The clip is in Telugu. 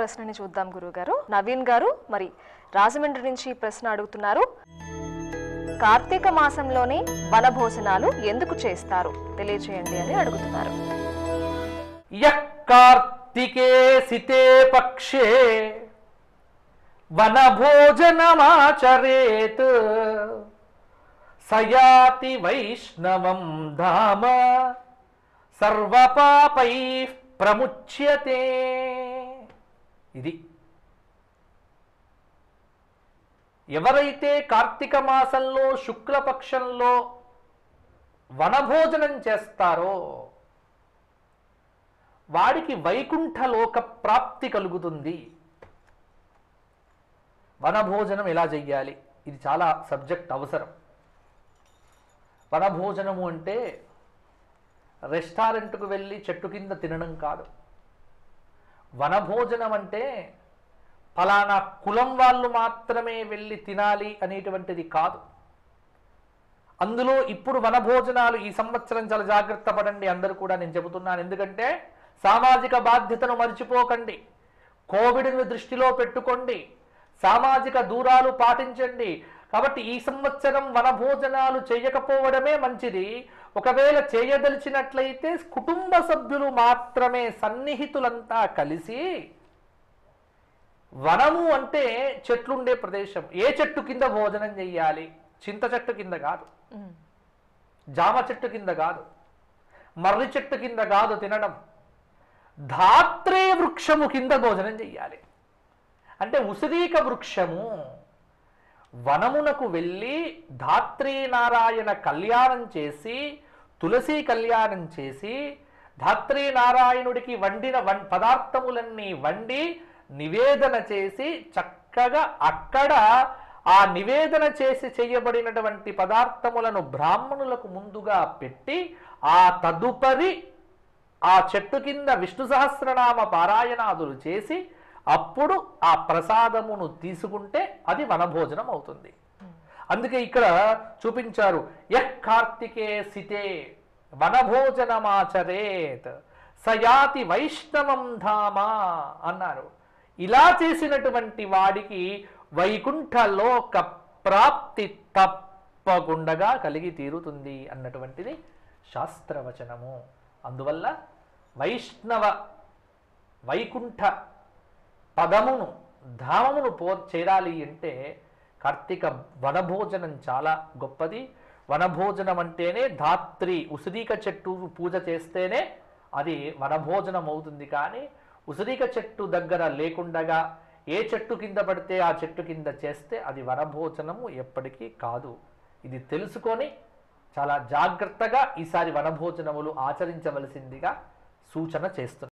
ప్రశ్నని చూద్దాం గురుగారు నవీన్ గారు మరి రాజమండ్రి నుంచి ఈ ప్రశ్న అడుగుతున్నారు కార్తీక మాసంలోనే వనభోజనాలు ఎందుకు చేస్తారు తెలియచేయండి అని అడుగుతున్నారు యః కార్తికే సితే పక్షే వనభోజనమాచరేత్ సయాతి వైష్ణవం ధామ సర్వపాపై ప్రముచ్యతే ఇది ఎవరైతే కార్తీక మాసంలో శుక్లపక్షంలో వనభోజనం చేస్తారో వాడికి వైకుంఠలోక ప్రాప్తి కలుగుతుంది వనభోజనం ఎలా చెయ్యాలి ఇది చాలా సబ్జెక్ట్ అవసరం వనభోజనము అంటే రెస్టారెంట్కు వెళ్ళి చెట్టు కింద తినడం కాదు వనభోజనం అంటే ఫలానా కులం వాళ్ళు మాత్రమే వెళ్ళి తినాలి అనేటువంటిది కాదు అందులో ఇప్పుడు వనభోజనాలు ఈ సంవత్సరం చాలా జాగ్రత్త పడండి అందరూ కూడా నేను చెబుతున్నాను ఎందుకంటే సామాజిక బాధ్యతను మర్చిపోకండి కోవిడ్ను దృష్టిలో పెట్టుకోండి సామాజిక దూరాలు పాటించండి కాబట్టి ఈ సంవత్సరం వనభోజనాలు చేయకపోవడమే మంచిది ఒకవేళ చేయదలిచినట్లయితే కుటుంబ సభ్యులు మాత్రమే సన్నిహితులంతా కలిసి వనము అంటే చెట్లుండే ప్రదేశం ఏ చెట్టు కింద భోజనం చెయ్యాలి చింత చెట్టు కింద కాదు ఉమ్, జామ చెట్టు కింద కాదు మర్రి చెట్టు కింద కాదు తినడం ధాత్రే వృక్షము కింద భోజనం చెయ్యాలి అంటే ఉసిరీక వృక్షము వనమునకు వెళ్ళి ధాత్రీ నారాయణ కళ్యాణం చేసి తులసి కళ్యాణం చేసి ధాత్రీ నారాయణుడికి వండిన వం పదార్థములన్నీ వండి నివేదన చేసి చక్కగా అక్కడ ఆ నివేదన చేసి చేయబడినటువంటి పదార్థములను బ్రాహ్మణులకు ముందుగా పెట్టి ఆ తదుపరి ఆ చెట్టు కింద విష్ణు సహస్రనామ పారాయణాదులు చేసి అప్పుడు ఆ ప్రసాదమును తీసుకుంటే అది వనభోజనం అవుతుంది అందుకే ఇక్కడ చూపించారు యః కార్తికే సితే వనభోజనమాచరేత్ సయాతి వైష్ణవం ధామ అన్నారు ఇలా చేసినటువంటి వాడికి వైకుంఠలోక ప్రాప్తి తప్పకుండా కలిగి తీరుతుంది అన్నటువంటిది శాస్త్రవచనము అందువల్ల వైష్ణవ వైకుంఠ పదమును ధామమును పో చేరాలి అంటే కార్తీక వనభోజనం చాలా గొప్పది వనభోజనం అంటేనే ధాత్రి ఉసిరిక చెట్టు పూజ చేస్తేనే అది వనభోజనం అవుతుంది కానీ ఉసిరిక చెట్టు దగ్గర లేకుండగా ఏ చెట్టు కింద పడితే ఆ చెట్టు కింద చేస్తే అది వనభోజనము ఎప్పటికీ కాదు ఇది తెలుసుకొని చాలా జాగ్రత్తగా ఈసారి వనభోజనములు ఆచరించవలసిందిగా సూచన చేస్తున్నారు